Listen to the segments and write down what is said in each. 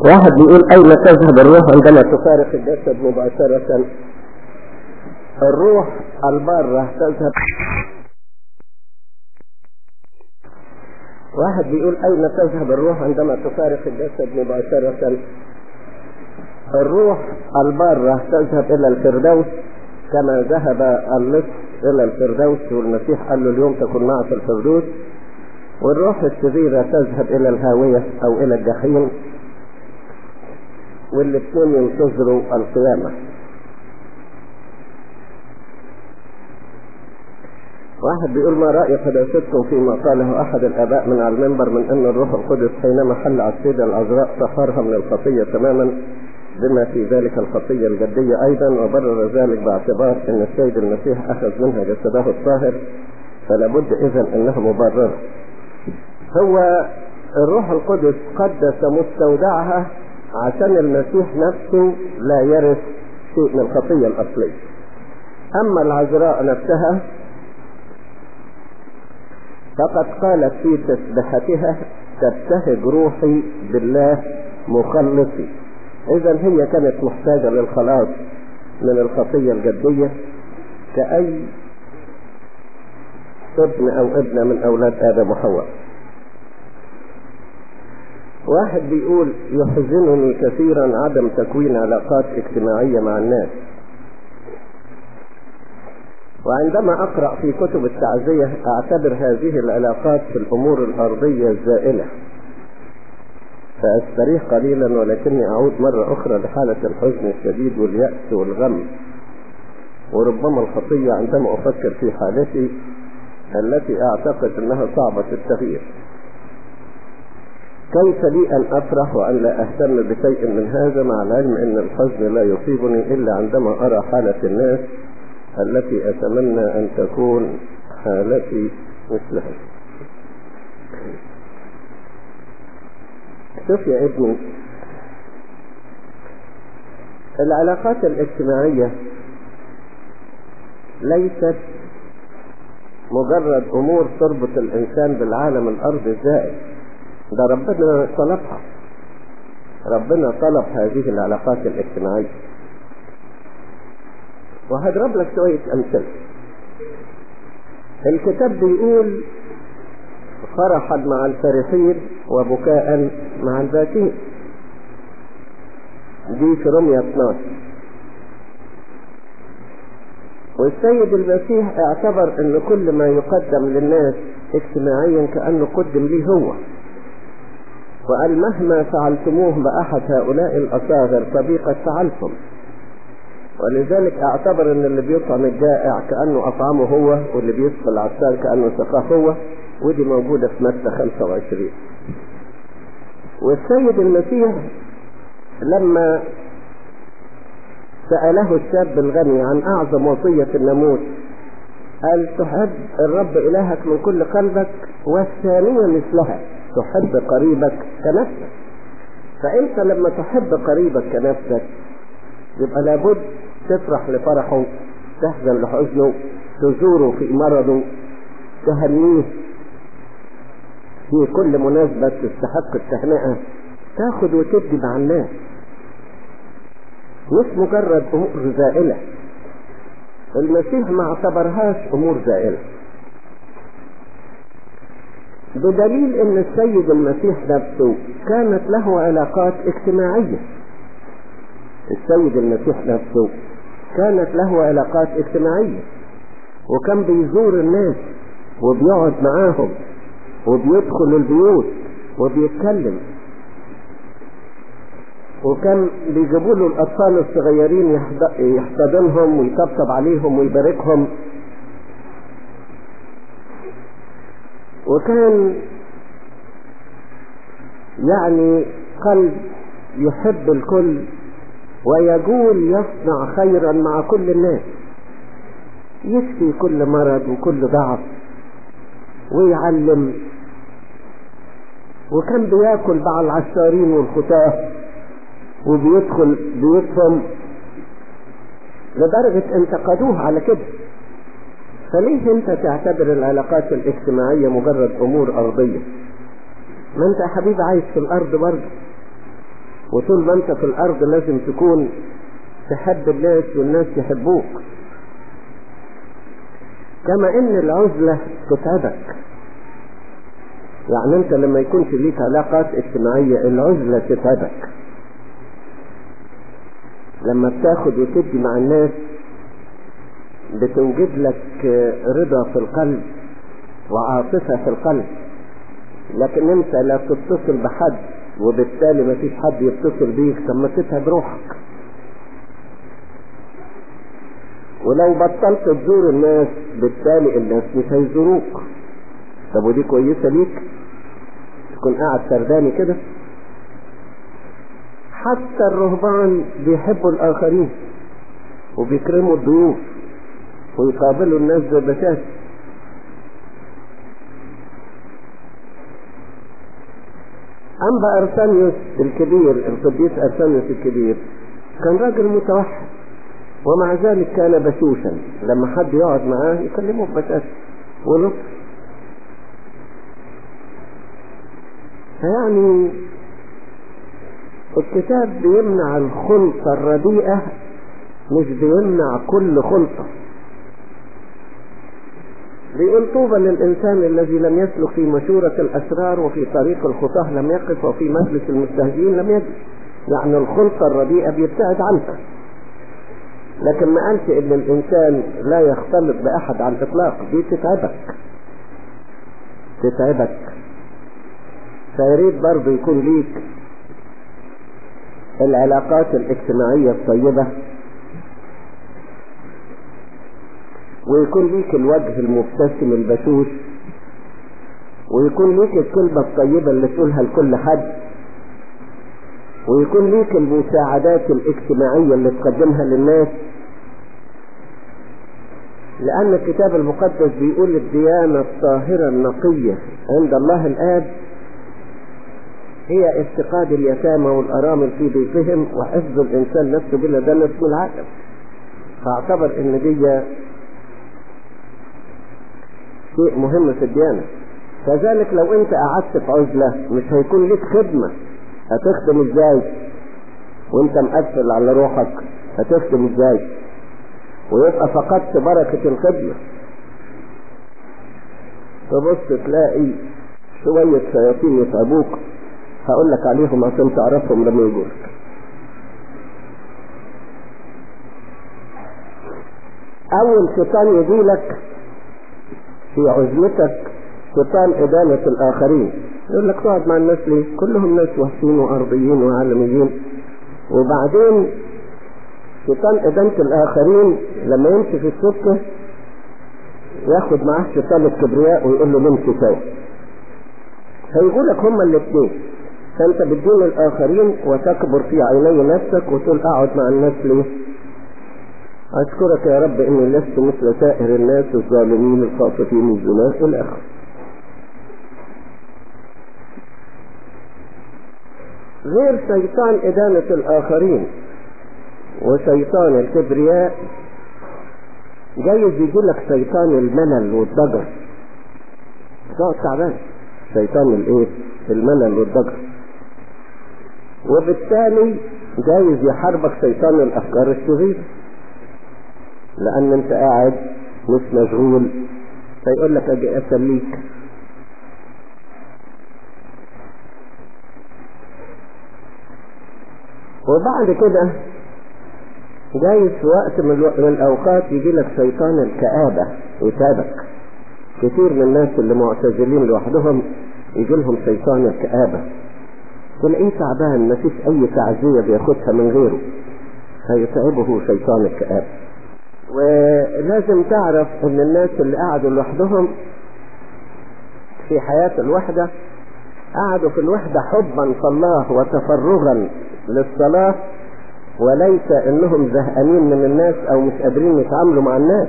واحد بيقول أين تذهب الروح عندما تفارق الجسد مباشرة الروح البارة تذهب واحد بيقول أين تذهب الروح عندما تفارق الجسد مباشرة الروح البارة تذهب إلى الفردوس كما ذهب اللص إلى الفردوس والمسيح قال له اليوم تكون معه في الفردوس والروح الشريرة تذهب إلى الهاوية أو إلى الجحيم والاثنين ينتظروا القيامة واحد بيقول ما رأي قداستكم فيما قاله أحد الآباء من على المنبر من أن الروح القدس حينما حل على السيدة العذراء طهرها من الخطية تماما بما في ذلك الخطية الجدية أيضا وبرر ذلك باعتبار أن السيد المسيح أخذ منها جسده الطاهر فلا بد إذا أنها مبررة هو الروح القدس قدس مستودعها عشان المسيح نفسه لا يرث شيء من الخطية الأصلية أما العذراء نفسها فقد قالت في تسبحتها تبتهج روحي بالله مخلصي إذا هي كانت محتاجة للخلاص من الخطية الجدية كأي ابن أو ابنة من أولاد آدم وحواء واحد بيقول يحزنني كثيرا عدم تكوين علاقات اجتماعية مع الناس وعندما أقرأ في كتب التعزية أعتبر هذه العلاقات في الأمور الأرضية الزائلة فأستريح قليلا ولكني أعود مرة أخرى لحالة الحزن الشديد واليأس والغم وربما الخطية عندما أفكر في حالتي التي أعتقد أنها صعبة التغيير كيف لي أن أفرح وأن لا أهتم بشيء من هذا مع العلم أن الحزن لا يصيبني إلا عندما أرى حالة الناس التي أتمنى أن تكون حالتي مثلها شوف يا ابني العلاقات الاجتماعية ليست مجرد أمور تربط الإنسان بالعالم الأرض الزائد ده ربنا طلبها ربنا طلب هذه العلاقات الاجتماعية وهضرب لك شوية أمثلة الكتاب بيقول فرحا مع الفرحين وبكاء مع الباكين دي في رمية 12 والسيد المسيح اعتبر ان كل ما يقدم للناس اجتماعيا كأنه قدم ليه هو وقال مهما فعلتموه بأحد هؤلاء الأصاغر فبقد فعلتم ولذلك اعتبر ان اللي بيطعم الجائع كأنه أطعمه هو واللي بيسقي العطار كأنه سقاه هو ودي موجودة في متى 25 والسيد المسيح لما سأله الشاب الغني عن أعظم وصية الناموس قال تحب الرب إلهك من كل قلبك والثانية مثلها تحب قريبك كنفسك فأنت لما تحب قريبك كنفسك يبقى لابد تفرح لفرحه تحزن لحزنه تزوره في مرضه تهنيه في كل مناسبة تستحق التهنئة تاخد وتدي مع الناس مش مجرد أمور زائلة المسيح ما اعتبرهاش أمور زائلة بدليل ان السيد المسيح نفسه كانت له علاقات اجتماعية السيد المسيح نفسه كانت له علاقات اجتماعية وكان بيزور الناس وبيقعد معاهم وبيدخل البيوت وبيتكلم وكان بيجيبوا له الاطفال الصغيرين يحتضنهم ويطبطب عليهم ويباركهم وكان يعني قلب يحب الكل ويقول يصنع خيرا مع كل الناس يشفي كل مرض وكل ضعف ويعلم وكان بياكل مع العشارين والخطاه وبيدخل بيوتهم لدرجة انتقدوه على كده فليه انت تعتبر العلاقات الاجتماعية مجرد امور ارضية ما انت يا حبيبي عايش في الارض برضه وطول ما انت في الارض لازم تكون تحب الناس والناس يحبوك كما ان العزلة تتعبك يعني انت لما يكونش ليك علاقات اجتماعية العزلة تتعبك لما بتاخد وتدي مع الناس بتوجد لك رضا في القلب وعاطفة في القلب لكن انت لا تتصل بحد وبالتالي ما فيش حد يتصل بيك طب ما تتعب روحك ولو بطلت تزور الناس بالتالي الناس مش هيزوروك طب ودي كويسة ليك تكون قاعد سرداني كده حتى الرهبان بيحبوا الآخرين وبيكرموا الضيوف ويقابلوا الناس ببشاشة أنبا أرسانيوس الكبير القديس أرسانيوس الكبير كان راجل متوحد ومع ذلك كان بشوشا لما حد يقعد معاه يكلمه ببشاشة ولطف فيعني الكتاب بيمنع الخلطة الرديئة مش بيمنع كل خلطة بيقول طوبى للإنسان الذي لم يسلك في مشورة الأسرار وفي طريق الخطاه لم يقف وفي مجلس المستهزئين لم يجلس يعني الخلطة الرديئة بيبتعد عنها لكن ما قالش ان الانسان لا يختلط باحد على الاطلاق دي تتعبك تتعبك فيريد برضه يكون ليك العلاقات الاجتماعية الطيبة ويكون ليك الوجه المبتسم البشوش ويكون ليك الكلمة الطيبة اللي تقولها لكل حد ويكون ليك المساعدات الاجتماعية اللي تقدمها للناس لأن الكتاب المقدس بيقول الديانة الطاهرة النقية عند الله الآب هي افتقاد اليتامى والأرامل في بيتهم وحفظ الإنسان نفسه بلا دنس من العقل فاعتبر إن دي شيء مهم في الديانة كذلك لو أنت قعدت في عزلة مش هيكون لك خدمة هتخدم ازاي وانت مقفل على روحك هتخدم ازاي ويبقى فقدت بركة الخدمة تبص تلاقي شوية شياطين يتعبوك هقول لك عليهم عشان تعرفهم لما يجولك اول شيطان يجيلك في عزلتك شيطان ادانة الاخرين يقول لك تقعد مع الناس ليه كلهم ناس وحشين وارضيين وعالميين وبعدين شيطان ادانة الاخرين لما يمشي في السكة ياخد معاه شيطان الكبرياء ويقول له نمشي سوا هيقولك هما الاثنين فانت بتدين الاخرين وتكبر في عيني نفسك وتقول اقعد مع الناس ليه اشكرك يا رب اني لست مثل سائر الناس الظالمين القاصفين الزنا الى اخره غير شيطان إدانة الآخرين وشيطان الكبرياء جايز يجي لك شيطان الملل والضجر تقعد تعبان شيطان الايه الملل والضجر وبالتالي جايز يحاربك شيطان الافكار الشريره لان انت قاعد مش مشغول فيقول لك اجي اسليك وبعد كده جايز في وقت من, الوقت من الاوقات يجي لك شيطان الكآبة يتابك كثير من الناس اللي معتزلين لوحدهم يجي لهم شيطان الكآبة تلاقيه تعبان ما فيش اي تعزية بياخدها من غيره هيتعبه شيطان الكآبة ولازم تعرف ان الناس اللي قعدوا لوحدهم في حياة الوحدة قعدوا في الوحدة حبا في الله وتفرغا للصلاة وليس انهم زهقانين من الناس او مش قادرين يتعاملوا مع الناس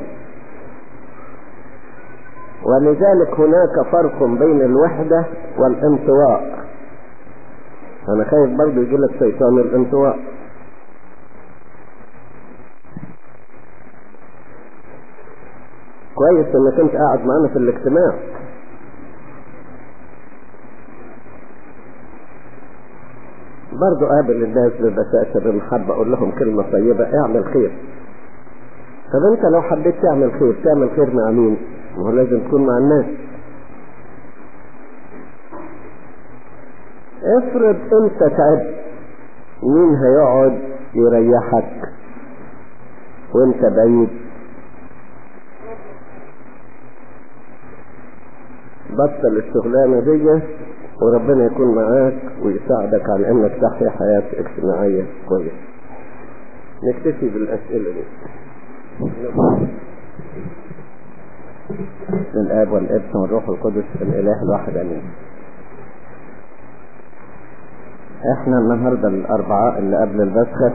ولذلك هناك فرق بين الوحدة والانطواء انا خايف برضه يجي لك شيطان الانطواء كويس انك انت قاعد معانا في الاجتماع برضو قابل الناس ببساطة بمحبة أقول لهم كلمة طيبة اعمل خير طب أنت لو حبيت تعمل خير تعمل خير مع مين؟ ما هو لازم تكون مع الناس افرض أنت تعبت مين هيقعد يريحك وانت بعيد بطل الشغلانة دي وربنا يكون معاك ويساعدك على انك تحيا حياة اجتماعية كويسة نكتفي بالاسئلة دي الاب والابن والروح القدس الاله الواحد امين احنا النهاردة الاربعاء اللي قبل البسخة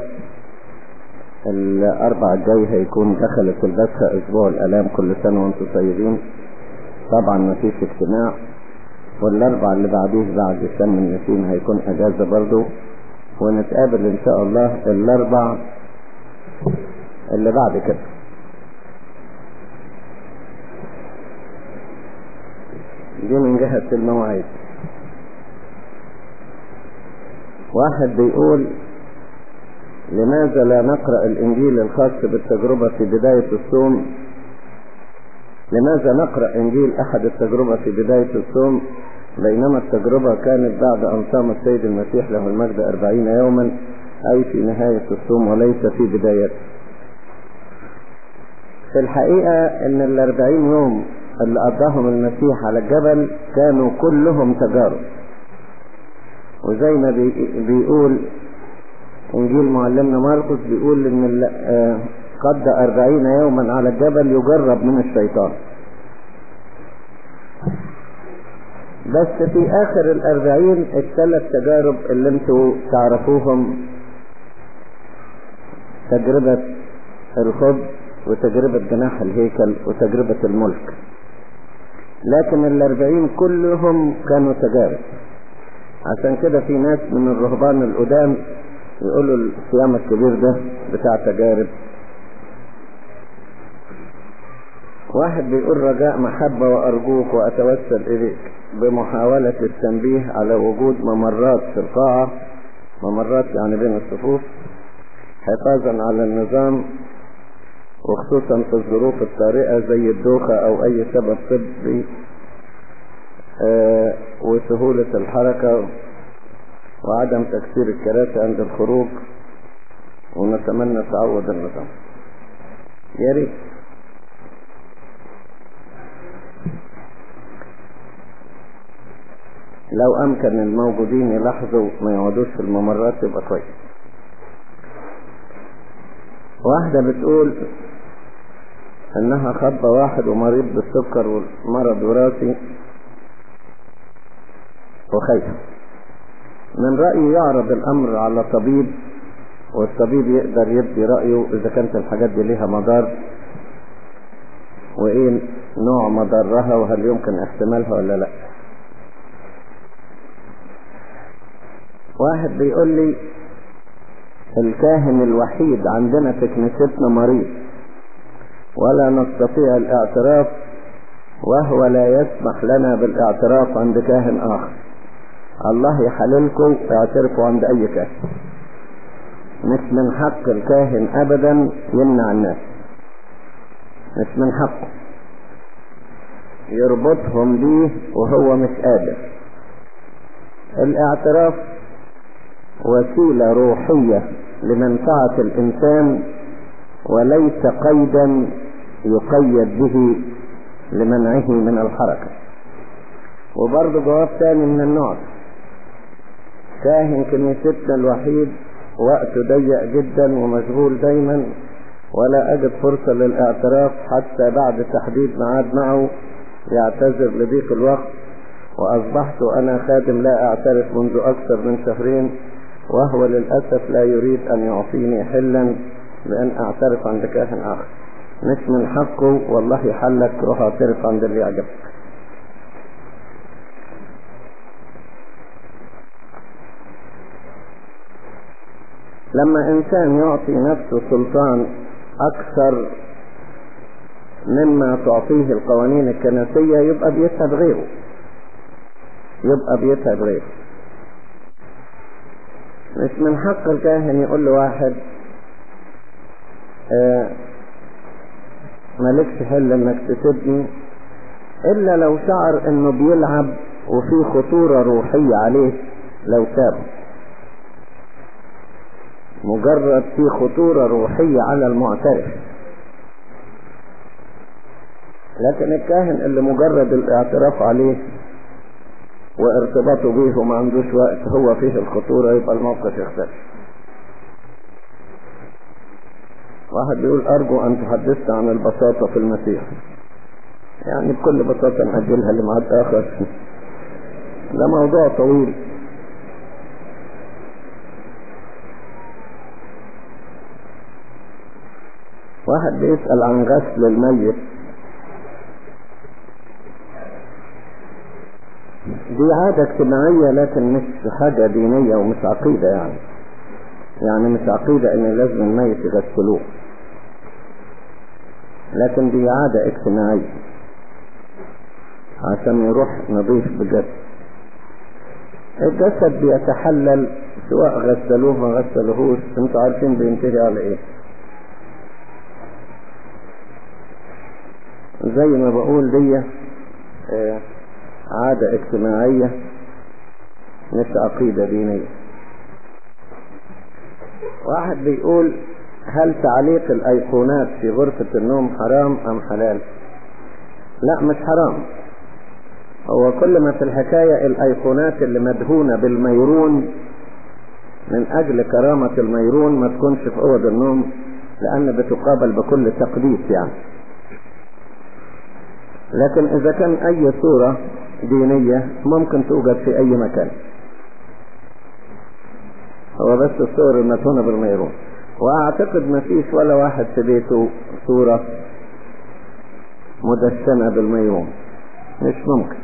الاربع الجاي هيكون دخلت البسخة اسبوع الالام كل سنة وانتم طيبين طبعا مفيش اجتماع والاربع اللي بعديه بعد شم النسيم هيكون اجازة برضو ونتقابل ان شاء الله الاربع اللي بعد كده دي من جهة المواعيد واحد بيقول لماذا لا نقرأ الإنجيل الخاص بالتجربة في بداية الصوم لماذا نقرأ إنجيل أحد التجربة في بداية الصوم بينما التجربة كانت بعد أن صام السيد المسيح له المجد أربعين يوما أي في نهاية الصوم وليس في بدايته في الحقيقة أن الأربعين يوم اللي قضاهم المسيح على الجبل كانوا كلهم تجارب وزي ما بيقول انجيل معلمنا مرقس بيقول ان قضى أربعين يوما على الجبل يجرب من الشيطان بس في اخر الاربعين الثلاث تجارب اللي انتوا تعرفوهم تجربة الخبز وتجربة جناح الهيكل وتجربة الملك لكن الاربعين كلهم كانوا تجارب عشان كده في ناس من الرهبان القدام يقولوا الصيام الكبير ده بتاع تجارب واحد بيقول رجاء محبة وأرجوك وأتوسل إليك بمحاولة التنبيه على وجود ممرات في القاعة ممرات يعني بين الصفوف حفاظا على النظام وخصوصا في الظروف الطارئة زي الدوخة أو أي سبب طبي آه وسهولة الحركة وعدم تكسير الكراسي عند الخروج ونتمنى تعوض النظام يا ريت لو امكن الموجودين يلاحظوا ما يقعدوش في الممرات يبقى كويس واحدة بتقول انها خطبة واحد ومريض بالسكر ومرض وراثي وخايفة من رأيي يعرض الأمر على طبيب والطبيب يقدر يبدي رأيه إذا كانت الحاجات دي ليها مضار وإيه نوع مضرها وهل يمكن احتمالها ولا لا واحد بيقول لي الكاهن الوحيد عندنا في كنيستنا مريض ولا نستطيع الاعتراف وهو لا يسمح لنا بالاعتراف عند كاهن آخر الله يحللكم اعترفوا عند اي كاهن مش من حق الكاهن ابدا يمنع الناس مش من حقه يربطهم بيه وهو مش قادر الاعتراف وسيلة روحية لمنفعة الانسان وليس قيدا يقيد به لمنعه من الحركة وبرضه جواب ثاني من النوع كاهن كنيستنا الوحيد وقته ضيق جدا ومشغول دايما ولا اجد فرصة للاعتراف حتى بعد تحديد ميعاد معه يعتذر لضيق الوقت واصبحت انا خادم لا اعترف منذ اكثر من شهرين وهو للاسف لا يريد ان يعطيني حلا بان اعترف عند كاهن اخر مش من حقه والله يحلك روح اعترف عند اللي يعجبك لما انسان يعطي نفسه سلطان اكثر مما تعطيه القوانين الكنسية يبقى بيتعب غيره يبقى بيتعب غيره مش من حق الكاهن يقول لواحد آه مالكش حل انك تسيبني الا لو شعر انه بيلعب وفي خطورة روحية عليه لو سابه مجرد في خطورة روحية على المعترف لكن الكاهن اللي مجرد الاعتراف عليه وارتباطه به وما عندوش وقت هو فيه الخطورة يبقى الموقف يختلف واحد بيقول أرجو أن تحدثت عن البساطة في المسيح يعني بكل بساطة نأجلها لمعاد آخر ده موضوع طويل واحد بيسأل عن غسل الميت دي عادة اجتماعية لكن مش حاجة دينية ومش عقيدة يعني يعني مش عقيدة ان لازم الميت يغسلوه لكن دي عادة اجتماعية عشان يروح نظيف بجد الجسد بيتحلل سواء غسلوه ما غسلوهوش انتوا عارفين بينتهي على ايه زي ما بقول دي اه عادة اجتماعية مش عقيدة دينية واحد بيقول هل تعليق الايقونات في غرفة النوم حرام ام حلال لا مش حرام هو كل ما في الحكاية الايقونات اللي مدهونة بالميرون من اجل كرامة الميرون ما تكونش في اوض النوم لان بتقابل بكل تقديس يعني لكن اذا كان اي صورة دينية ممكن توجد في اي مكان هو بس الصور المدهونة بالميرون واعتقد ما فيش ولا واحد في بيته صورة مدشنة بالميرون مش ممكن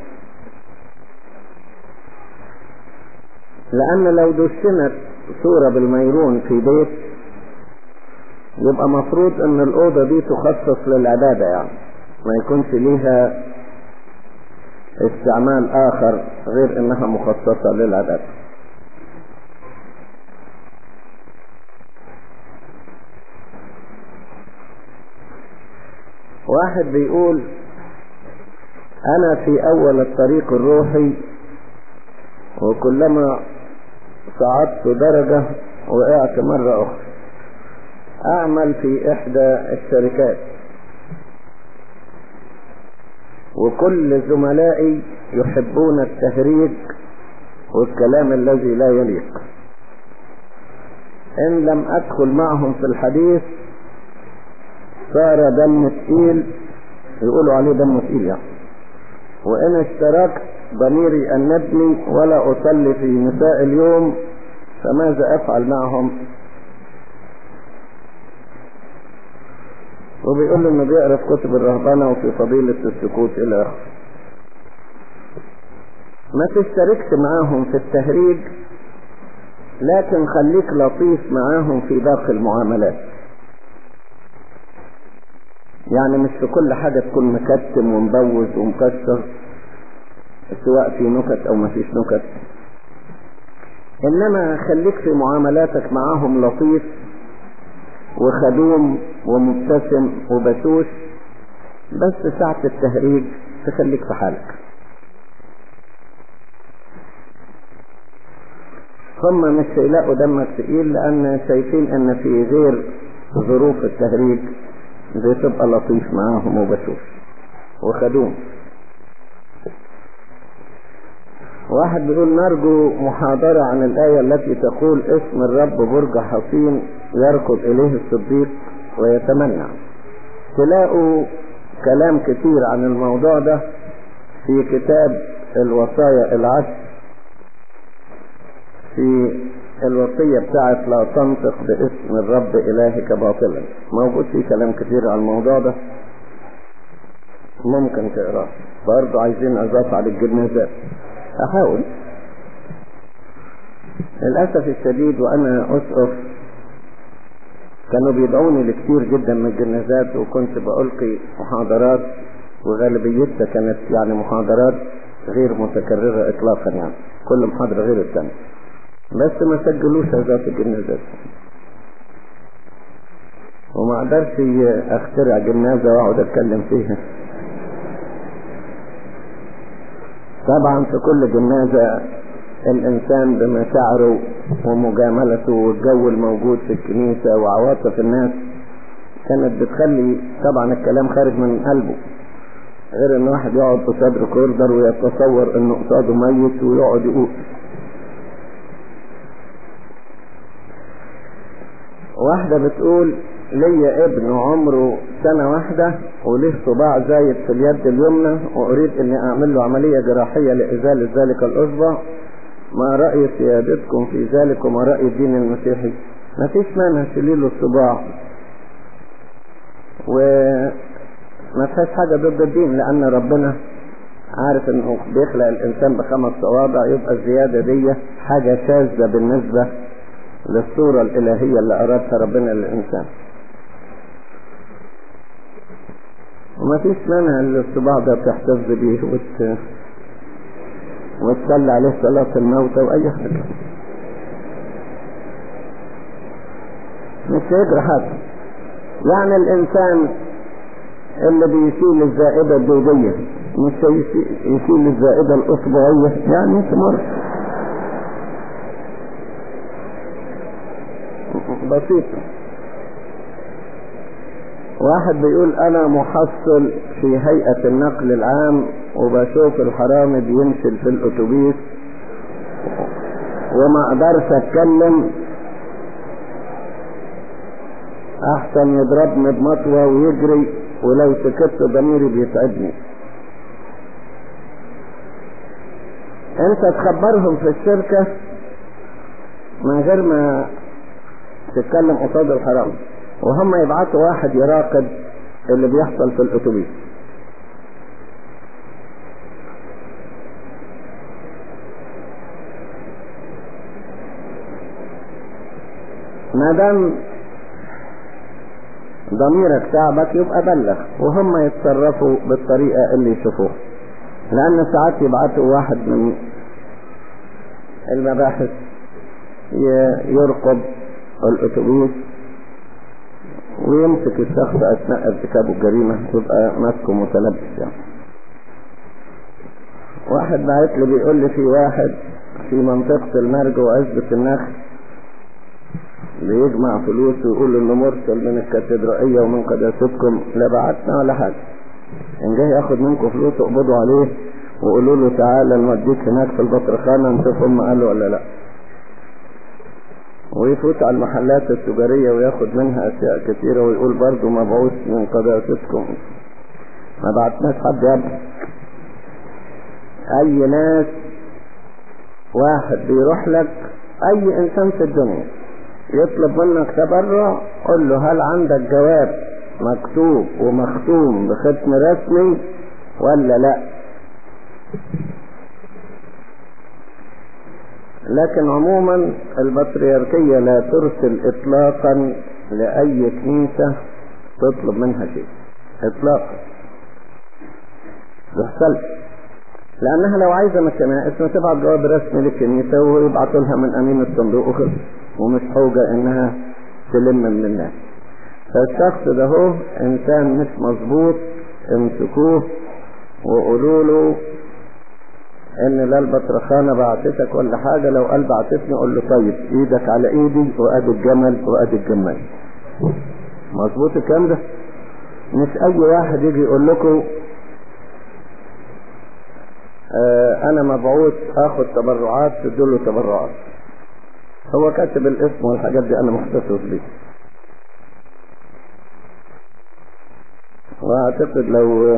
لان لو دشنت صورة بالميرون في بيت يبقى مفروض ان الاوضة دي تخصص للعبادة يعني ما يكونش ليها استعمال اخر غير انها مخصصة للعبادة واحد بيقول انا في اول الطريق الروحي وكلما صعدت درجة وقعت مرة اخرى اعمل في احدى الشركات وكل زملائي يحبون التهريج والكلام الذي لا يليق ان لم ادخل معهم في الحديث صار دم تقيل يقولوا عليه دم تقيل يعني وان اشتركت ضميري أنبني ولا أصلي في مساء اليوم فماذا أفعل معهم وبيقول له انه بيقرا في كتب الرهبنه وفي فضيله السكوت الى اخره ما تشتركش معاهم في التهريج لكن خليك لطيف معاهم في باقي المعاملات يعني مش في كل حاجة تكون مكتم ومبوز ومكسر سواء في نكت او ما فيش نكت انما خليك في معاملاتك معاهم لطيف وخدوم ومبتسم وبشوش بس ساعة التهريج تخليك في حالك هم مش هيلاقوا دمك تقيل لان شايفين ان في غير ظروف التهريج بتبقى لطيف معاهم وبشوش وخدوم واحد بيقول نرجو محاضرة عن الآية التي تقول اسم الرب برج حصين يركض إليه الصديق ويتمنى تلاقوا كلام كتير عن الموضوع ده في كتاب الوصايا العشر في الوصية بتاعت لا تنطق باسم الرب إلهك باطلا موجود فيه كلام كتير عن الموضوع ده ممكن تقراه برضه عايزين أضاف على الجنازات أحاول للأسف الشديد وأنا أسقف كانوا بيدعوني لكثير جدا من الجنازات وكنت بألقي محاضرات وغالبيتها كانت يعني محاضرات غير متكررة إطلاقا يعني كل محاضرة غير الثانية بس ما سجلوش هذا في الجنازات وما اقدرش اخترع جنازة واقعد اتكلم فيها طبعا في كل جنازة الانسان بمشاعره ومجاملته والجو الموجود في الكنيسة وعواطف الناس كانت بتخلي طبعا الكلام خارج من قلبه غير ان واحد يقعد قصاد ريكوردر ويتصور انه قصاده ميت ويقعد يقول واحدة بتقول ليا ابن عمره سنة واحدة وليه صباع زايد في اليد اليمنى واريد اني اعمل له عملية جراحية لازالة ذلك الاصبع ما رأي سيادتكم في ذلك وما رأي الدين المسيحي ما فيش مانع تشيلي له الصباع وما فيهاش حاجة ضد الدين لان ربنا عارف انه بيخلق الانسان بخمس صوابع يبقى الزيادة دي حاجة شاذة بالنسبة للصورة الالهية اللي ارادها ربنا للانسان وما فيش مانع ان الصباع ده تحتفظ بيه وت... وتصلي عليه صلاة الموتى واي حاجة مش هيجرى حاجة يعني الانسان اللي بيشيل الزائدة الدودية مش يشيل الزائدة الاصبعية يعني تمر بسيطة واحد بيقول انا محصل في هيئة النقل العام وبشوف الحرامي بيمشي في الاتوبيس وما اقدرش اتكلم احسن يضربني بمطوة ويجري ولو سكت ضميري بيتعبني انت تخبرهم في الشركة من غير ما تتكلم قصاد الحرام وهم يبعتوا واحد يراقب اللي بيحصل في الاتوبيس ما دام ضميرك تعبك يبقى بلغ وهم يتصرفوا بالطريقة اللي يشوفوها لأن ساعات يبعتوا واحد من المباحث يرقب الأتوبيس ويمسك الشخص أثناء ارتكاب الجريمة يبقى ماسكه متلبس يعني واحد بعت لي بيقول لي في واحد في منطقة المرج وعزبة النخل بيجمع فلوس ويقول انه مرسل من الكاتدرائية ومن قداستكم لا بعتنا ولا حاجة ان جاي ياخد منكم فلوس اقبضوا عليه وقولوا له تعالى نوديك هناك في البطرخانة نشوف هم قالوا ولا لا ويفوت على المحلات التجارية وياخد منها اشياء كثيرة ويقول برضو مبعوث من قداستكم ما بعتناش حد يبقى اي ناس واحد بيروح لك اي انسان في الدنيا يطلب منك تبرع قل له هل عندك جواب مكتوب ومختوم بختم رسمي ولا لا لكن عموما البطريركية لا ترسل اطلاقا لأي كنيسة تطلب منها شيء اطلاقا تحصل لأنها لو عايزة من الكنائس ما تبعت جواب رسمي للكنيسة ويبعتوا لها من أمين الصندوق وخلص ومش حوجة إنها تلم من الناس فالشخص ده هو إنسان مش مظبوط امسكوه وقولوا له ان لا البطرخانة بعتتك ولا حاجة لو قال بعتتني قول له طيب ايدك على ايدي وادي الجمل وادي الجمال مظبوط الكلام ده مش اي واحد يجي يقول لكم آه انا مبعوث اخد تبرعات تدوا تبرعات هو كاتب الاسم والحاجات دي انا مختصص بيه واعتقد لو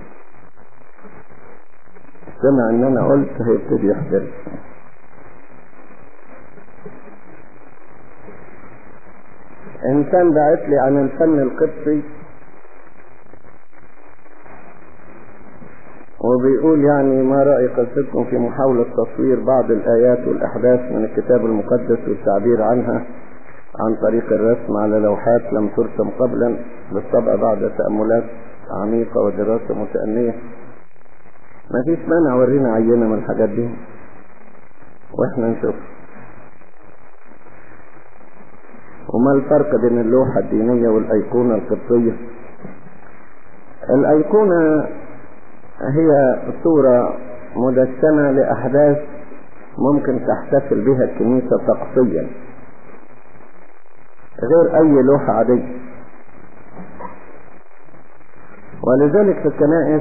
سمع ان انا قلت هيبتدي يحترم انسان بعت لي عن الفن القدسي وبيقول يعني ما رأي قصتكم في محاولة تصوير بعض الآيات والأحداث من الكتاب المقدس والتعبير عنها عن طريق الرسم على لوحات لم ترسم قبلا بالطبع بعد تأملات عميقة ودراسة متأنية ما فيش مانع ورينا عينة من الحاجات دي واحنا نشوف وما الفرق بين اللوحة الدينية والأيقونة القبطية الأيقونة هي صورة مدشنة لأحداث ممكن تحتفل بها الكنيسة طقسيا غير أي لوحة عادية ولذلك في الكنائس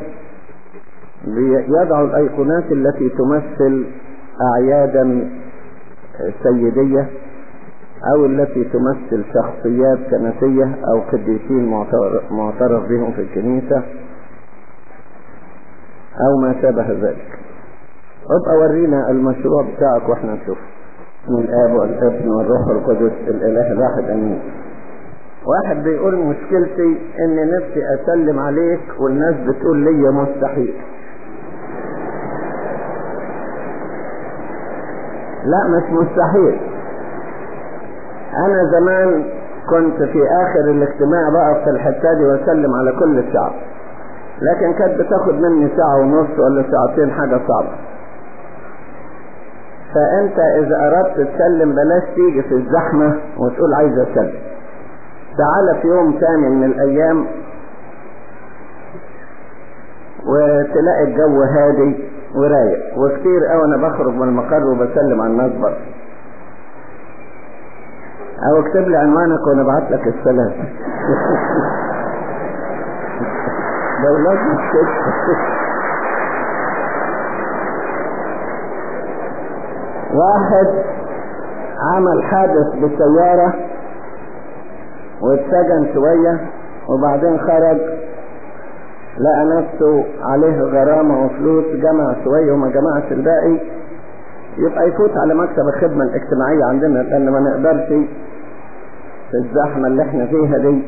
يضع الأيقونات التي تمثل أعيادا سيدية أو التي تمثل شخصيات كنسية أو قديسين معترف بهم في الكنيسة أو ما شابه ذلك ابقى ورينا المشروع بتاعك واحنا نشوف من الآب والابن والروح القدس الإله الواحد أمين واحد بيقول مشكلتي إن نفسي أسلم عليك والناس بتقول لي مستحيل لا مش مستحيل انا زمان كنت في اخر الاجتماع بقى في الحته دي واسلم على كل الشعب لكن كانت بتاخد مني ساعة ونص ولا ساعتين حاجة صعبة فانت اذا اردت تسلم بلاش تيجي في الزحمة وتقول عايز اسلم تعال في يوم ثاني من الايام وتلاقي الجو هادي ورايق وكتير قوي انا بخرج من المقر وبسلم على الناس بره او اكتب لي عنوانك وانا ابعت لك السلام دولات مش كده واحد عمل حادث بالسيارة واتسجن شوية وبعدين خرج لقى نفسه عليه غرامة وفلوس جمع شوية وما جمعش الباقي يبقى يفوت على مكتب الخدمة الاجتماعية عندنا لأن ما نقدرش في الزحمة اللي احنا فيها دي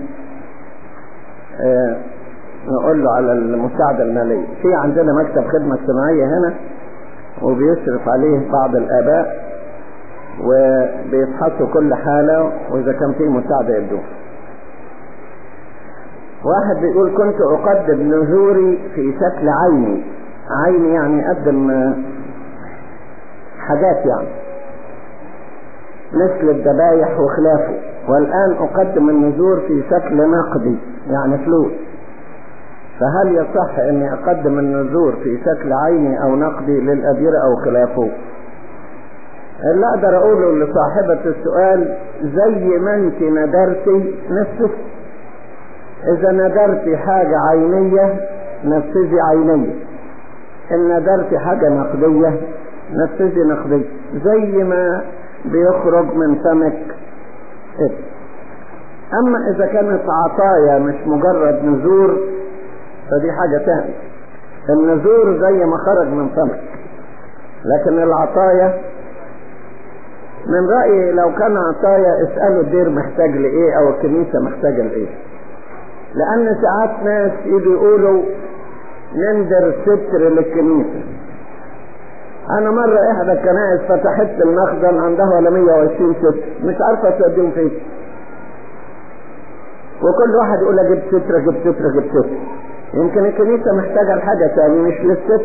اه نقول له على المساعدة المالية في عندنا مكتب خدمة اجتماعية هنا وبيشرف عليه بعض الآباء وبيفحصوا كل حالة وإذا كان في مساعدة يدوه واحد بيقول كنت أقدم نذوري في شكل عيني عيني يعني أقدم حاجات يعني مثل الذبايح وخلافه والآن أقدم النذور في شكل نقدي يعني فلوس فهل يصح أني أقدم النذور في شكل عيني أو نقدي للأجير أو خلافه اللي أقدر أقوله لصاحبة السؤال زي ما أنت ندرتي نفسك إذا ندرت حاجة عينية نفذي عينية إن ندرت حاجة نقدية نفذي نقدية زي ما بيخرج من فمك إيه. أما إذا كانت عطايا مش مجرد نزور فدي حاجة تانية النزور زي ما خرج من فمك لكن العطايا من رأيي لو كان عطايا اسألوا الدير محتاج لإيه أو الكنيسة محتاجة لإيه لأن ساعات ناس يجوا يقولوا نندر ستر للكنيسة أنا مرة إحدى الكنائس فتحت المخزن عندها ولا 120 ستر مش عارفة توديهم فين وكل واحد يقول أجيب ستر أجيب ستر أجيب ستر يمكن الكنيسة محتاجة لحاجة تاني مش للستر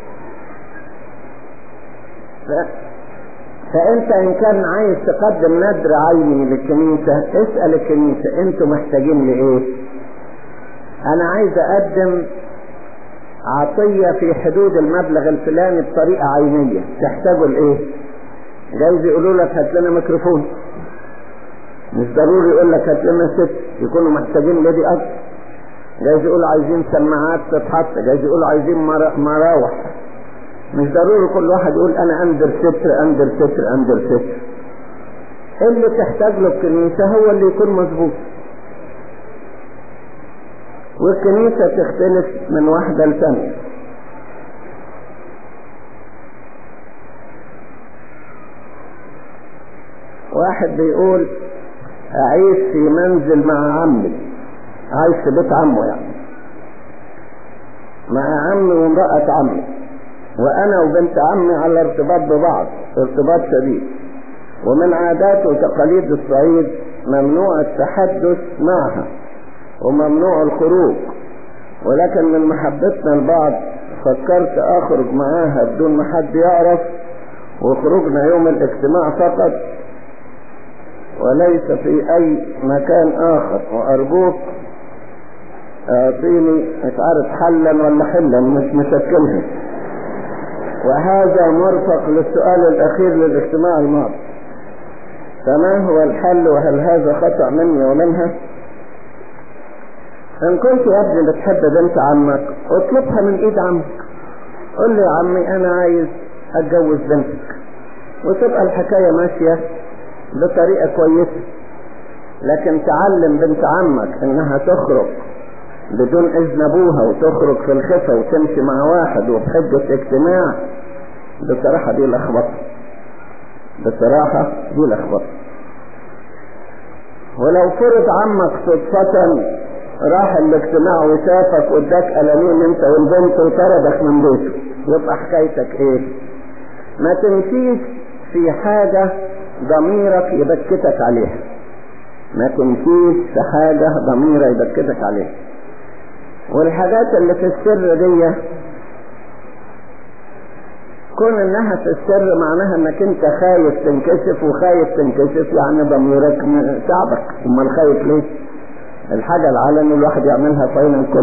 ف... فأنت إن كان عايز تقدم ندر عيني للكنيسة اسأل الكنيسة أنتوا محتاجين لإيه؟ انا عايز اقدم عطية في حدود المبلغ الفلاني بطريقة عينية تحتاجوا لايه جايز يقولوا لك هات لنا ميكروفون مش ضروري يقول لك هات لنا ست يكونوا محتاجين لدي اكتر جايز يقولوا عايزين سماعات تتحط جايز يقولوا عايزين مراوح مش ضروري كل واحد يقول انا اندر ستر اندر ستر اندر ستر اللي تحتاج له الكنيسة هو اللي يكون مظبوط والكنيسة تختلف من واحدة لثانية واحد بيقول أعيش في منزل مع عمي عايش في بيت عمه يعني مع عمي وامرأة عمي وأنا وبنت عمي على ارتباط ببعض ارتباط شديد ومن عادات وتقاليد الصعيد ممنوع التحدث معها وممنوع الخروج ولكن من محبتنا لبعض فكرت اخرج معاها بدون ما حد يعرف وخرجنا يوم الاجتماع فقط وليس في اي مكان اخر وارجوك اعطيني مش عارف حلا ولا حلا مش مشكلها وهذا مرفق للسؤال الاخير للاجتماع الماضي فما هو الحل وهل هذا خطأ مني ومنها ان كنت يا ابني بتحب بنت عمك اطلبها من ايد عمك قل لي يا عمي انا عايز اتجوز بنتك وتبقى الحكاية ماشية بطريقة كويسة لكن تعلم بنت عمك انها تخرج بدون اذن ابوها وتخرج في الخفة وتمشي مع واحد وبحجة اجتماع بصراحة دي لخبطة بصراحة دي لخبطة ولو فرض عمك صدفة راح الاجتماع وشافك واداك قلمين انت والبنت وطردك من بيته يبقى حكايتك ايه ما تمشيش في حاجة ضميرك يبكتك عليها ما تمشيش في حاجة ضميرك يبكتك عليها والحاجات اللي في السر دي كون انها في السر معناها انك انت خايف تنكشف وخايف تنكشف يعني ضميرك تعبك امال خايف ليه الحاجة العالم الواحد يعملها فين الكل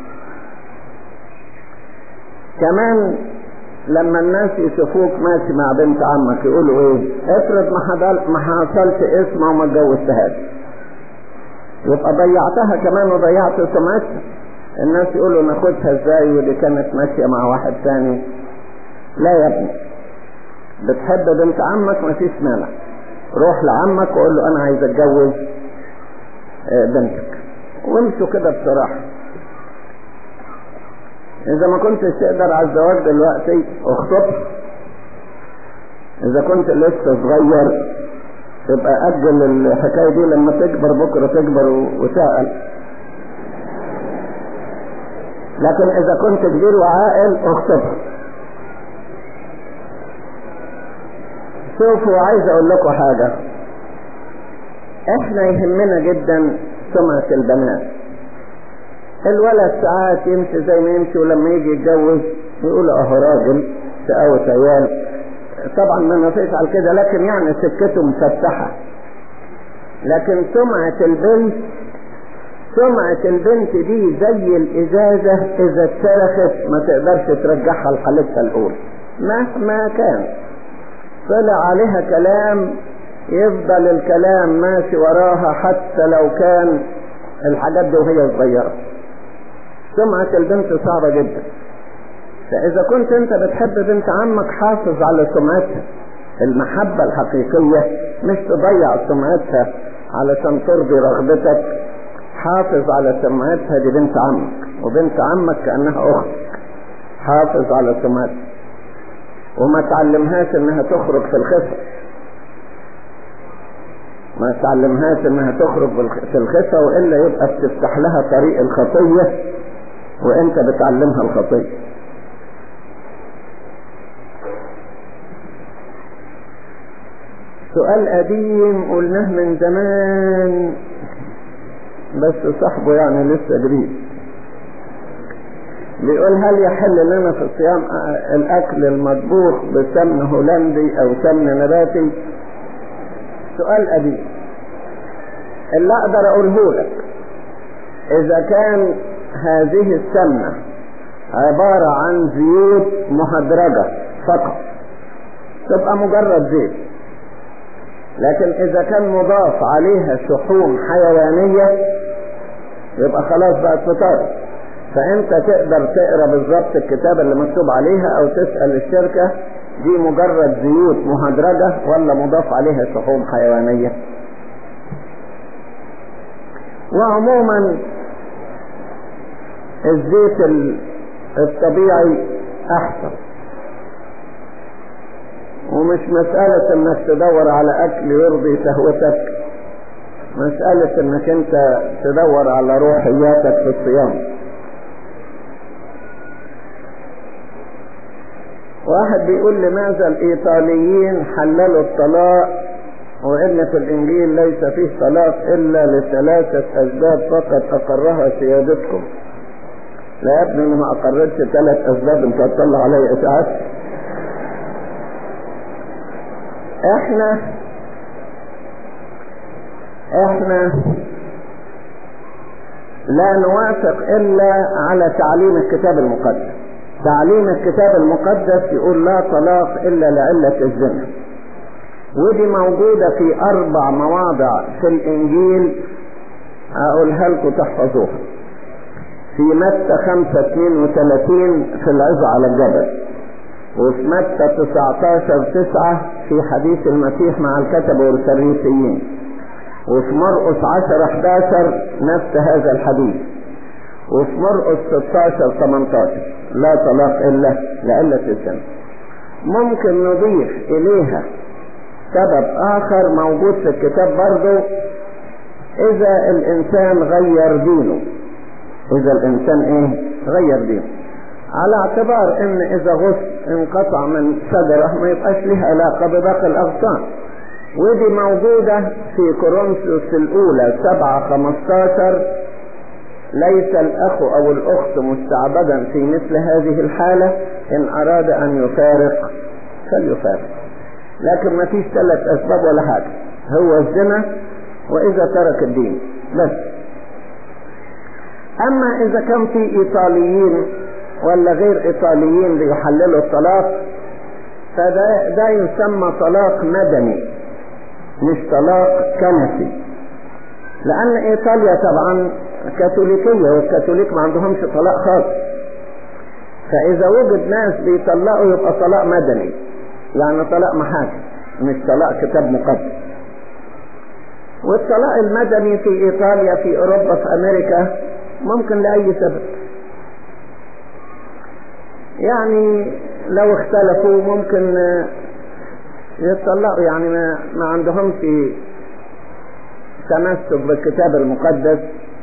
كمان لما الناس يشوفوك ماشي مع بنت عمك يقولوا ايه افرض ما حضل ما حصلت اسمه وما اتجوزتهاش يبقى ضيعتها كمان وضيعت سمعتها الناس يقولوا ناخدها ازاي ودي كانت ماشيه مع واحد ثاني لا يا ابني بتحب بنت عمك مفيش مانع روح لعمك وقول له انا عايز اتجوز بنتك وامشوا كده بصراحة اذا ما كنتش تقدر على الزواج دلوقتي اخطب اذا كنت لسه صغير يبقى اجل الحكاية دي لما تكبر بكرة تكبر وتعقل لكن اذا كنت كبير وعاقل اخطبها شوفوا عايز اقول لكم حاجة احنا يهمنا جدا سمعة البنات الولد ساعات يمشي زي ما يمشي ولما يجي يتجوز يقول اهو راجل شقاوة عيال طبعا ما نفيش على كده لكن يعني سكته مفتحة لكن سمعة البنت سمعة البنت دي زي الازازة اذا اتسرخت ما تقدرش ترجعها لحالتها الاولى مهما كان طلع عليها كلام يفضل الكلام ماشي وراها حتى لو كان الحاجات دي وهي صغيرة سمعة البنت صعبة جدا فإذا كنت أنت بتحب بنت عمك حافظ على سمعتها المحبة الحقيقية مش تضيع سمعتها علشان ترضي رغبتك حافظ على سمعتها دي بنت عمك وبنت عمك كأنها أختك حافظ على سمعتها وما تعلمهاش انها تخرج في الخفة ما تعلمهاش انها تخرج في الخفة والا يبقى بتفتح لها طريق الخطية وانت بتعلمها الخطية سؤال قديم قلناه من زمان بس صاحبه يعني لسه جديد بيقول هل يحل لنا في الصيام الاكل المطبوخ بسمن هولندي او سمن نباتي سؤال قديم اللي اقدر اقوله لك اذا كان هذه السمنة عبارة عن زيوت مهدرجة فقط تبقى مجرد زيت لكن اذا كان مضاف عليها شحوم حيوانية يبقى خلاص بقت فطار فانت تقدر تقرا بالظبط الكتاب اللي مكتوب عليها او تسأل الشركة دي مجرد زيوت مهدرجة ولا مضاف عليها شحوم حيوانية وعموما الزيت الطبيعي احسن ومش مسألة انك تدور على اكل يرضي شهوتك مسألة انك انت تدور على روحياتك في الصيام واحد بيقول لماذا الايطاليين حللوا الطلاق وان في الانجيل ليس فيه طلاق الا لثلاثة اسباب فقط اقرها سيادتكم لا يا ابني ما اقررتش ثلاث اسباب انت هتطلع علي اشعاعات احنا احنا لا نوافق الا على تعليم الكتاب المقدس تعليم الكتاب المقدس يقول لا طلاق الا لعلة الزنا ودي موجودة في اربع مواضع في الانجيل اقولها لكم تحفظوها في متى 5 32 في العظة على الجبل وفي متى 19 9 في حديث المسيح مع الكتبة والفريسيين وفي مرقس 10 11 نفس هذا الحديث وفي مرقس 16 18 لا طلاق الا لعلة الزنا ممكن نضيف اليها سبب اخر موجود في الكتاب برضه اذا الانسان غير دينه اذا الانسان ايه غير دينه على اعتبار ان اذا غص انقطع من شجرة ما يبقاش لها علاقة بباقي الاغصان ودي موجودة في كورنثوس الاولى سبعة خمستاشر ليس الاخ او الاخت مستعبدا في مثل هذه الحالة ان اراد ان يفارق فليفارق لكن ما فيش ثلاث اسباب ولا حاجة هو الزنا واذا ترك الدين بس اما اذا كان في ايطاليين ولا غير ايطاليين بيحللوا الطلاق فده ده يسمى طلاق مدني مش طلاق كنسي لان ايطاليا طبعا كاثوليكية والكاثوليك ما عندهمش طلاق خاص فاذا وجد ناس بيطلقوا يبقى طلاق مدني يعني طلاق محاكم مش طلاق كتاب مقدس والطلاق المدني في ايطاليا في اوروبا في امريكا ممكن لاي سبب يعني لو اختلفوا ممكن يتطلقوا يعني ما, ما عندهم في تمسك بالكتاب المقدس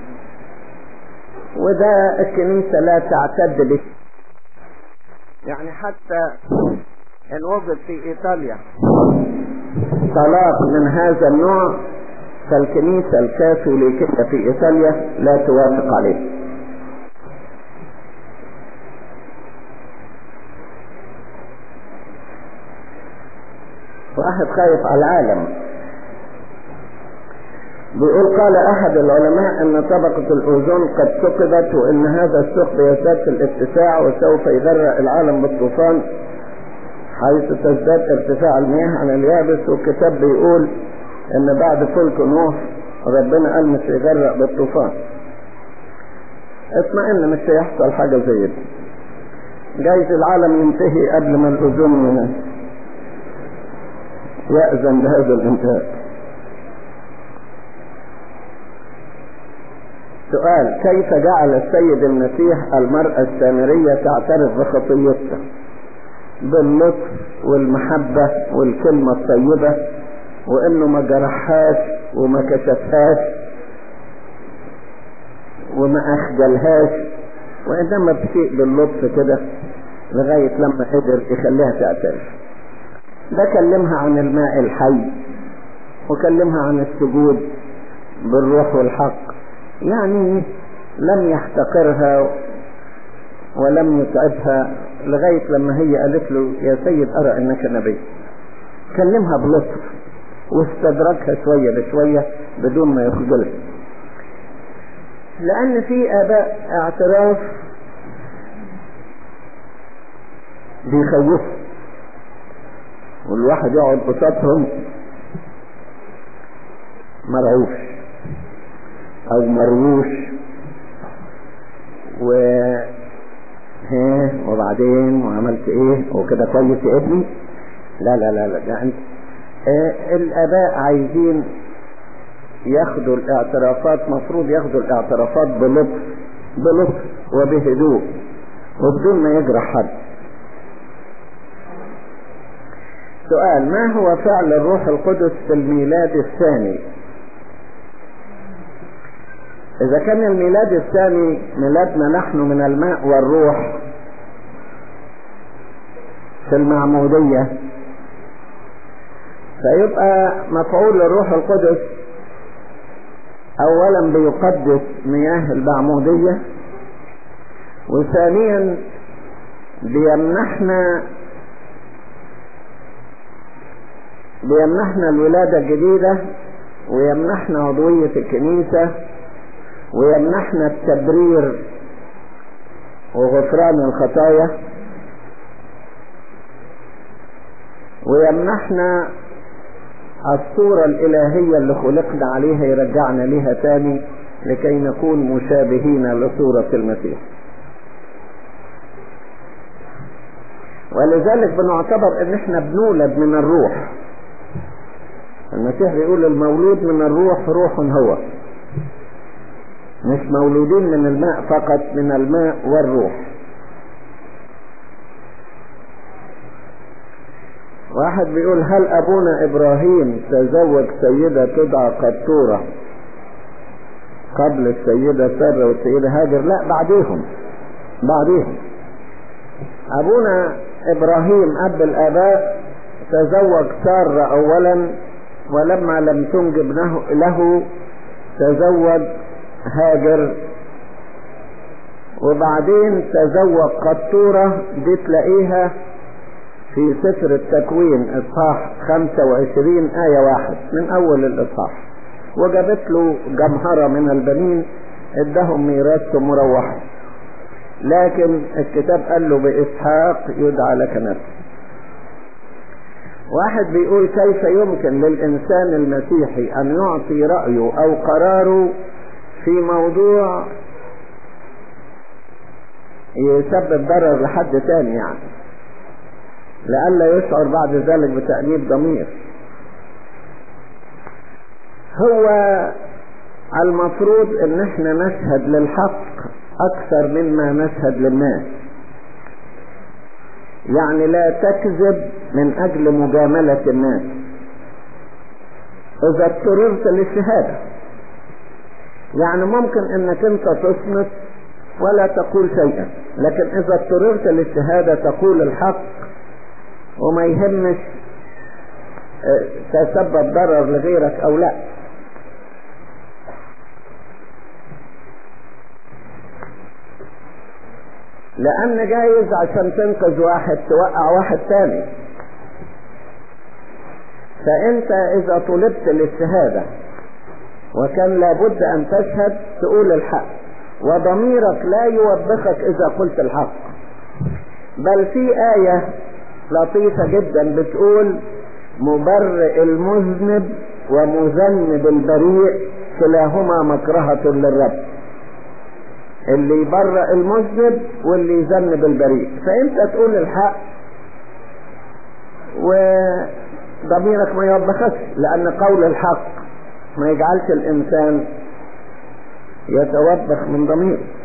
وده الكنيسة لا تعتد به يعني حتى ان وجد في ايطاليا طلاق من هذا النوع فالكنيسة الكاثوليكية في ايطاليا لا توافق عليه واحد خايف على العالم بيقول قال احد العلماء ان طبقة الاوزون قد ثقبت وان هذا الثقب يزداد في الارتفاع وسوف يغرق العالم بالطوفان حيث تزداد ارتفاع المياه عن اليابس والكتاب بيقول ان بعد فلك نوح ربنا قال مش يغرق بالطوفان اطمئن مش هيحصل حاجة زي دي جايز العالم ينتهي قبل ما الاوزون يأذن بهذا الانتهاء سؤال كيف جعل السيد المسيح المرأة السامرية تعترف بخطيتها باللطف والمحبة والكلمة الطيبة وانه ما جرحهاش وما كشفهاش وما اخجلهاش وانما بشيء باللطف كده لغاية لما قدر يخليها تعترف ده كلمها عن الماء الحي وكلمها عن السجود بالروح والحق يعني لم يحتقرها ولم يتعبها لغاية لما هي قالت له يا سيد أرى أنك نبي كلمها بلطف واستدركها شوية بشوية بدون ما يخجلها لأن في آباء اعتراف بيخوفوا والواحد يقعد قصادهم مرعوش او مرووش و ها وبعدين وعملت ايه وكده كويس يا ابني لا لا لا لا ده انت آه الاباء عايزين ياخدوا الاعترافات مفروض ياخدوا الاعترافات بلطف بلطف وبهدوء وبدون ما يجرح حد سؤال ما هو فعل الروح القدس في الميلاد الثاني اذا كان الميلاد الثاني ميلادنا نحن من الماء والروح في المعمودية فيبقى مفعول الروح القدس اولا بيقدس مياه المعمودية وثانيا بيمنحنا بيمنحنا الولادة الجديدة ويمنحنا عضوية الكنيسة ويمنحنا التبرير وغفران الخطايا ويمنحنا الصورة الإلهية اللي خلقنا عليها يرجعنا لها تاني لكي نكون مشابهين لصورة المسيح ولذلك بنعتبر ان احنا بنولد من الروح المسيح بيقول المولود من الروح روح هو مش مولودين من الماء فقط من الماء والروح واحد بيقول هل ابونا ابراهيم تزوج سيدة تدعى قطورة قبل السيدة سارة والسيدة هاجر لا بعديهم بعديهم ابونا ابراهيم اب الاباء تزوج سارة اولا ولما لم تنجب له تزوج هاجر وبعدين تزوج قطورة دي تلاقيها في سفر التكوين اصحاح 25 آية واحد من أول الإصحاح وجابت له جمهرة من البنين ادهم ميراثهم مروحة لكن الكتاب قال له بإسحاق يدعى لك نفسك واحد بيقول كيف يمكن للإنسان المسيحي أن يعطي رأيه أو قراره في موضوع يسبب ضرر لحد تاني يعني لئلا يشعر بعد ذلك بتأنيب ضمير هو المفروض ان احنا نشهد للحق اكثر مما نشهد للناس يعني لا تكذب من اجل مجاملة الناس اذا اضطررت للشهادة يعني ممكن انك انت تصمت ولا تقول شيئا لكن اذا اضطررت للشهادة تقول الحق وما يهمش تسبب ضرر لغيرك او لا لان جايز عشان تنقذ واحد توقع واحد تاني فانت اذا طلبت للشهادة وكان لابد ان تشهد تقول الحق وضميرك لا يوبخك اذا قلت الحق بل في آية لطيفة جدا بتقول مبرئ المذنب ومذنب البريء كلاهما مكرهة للرب اللي يبرئ المذنب واللي يذنب البريء فانت تقول الحق وضميرك ما يوبخكش لان قول الحق ما يجعلش الانسان يتوبخ من ضميره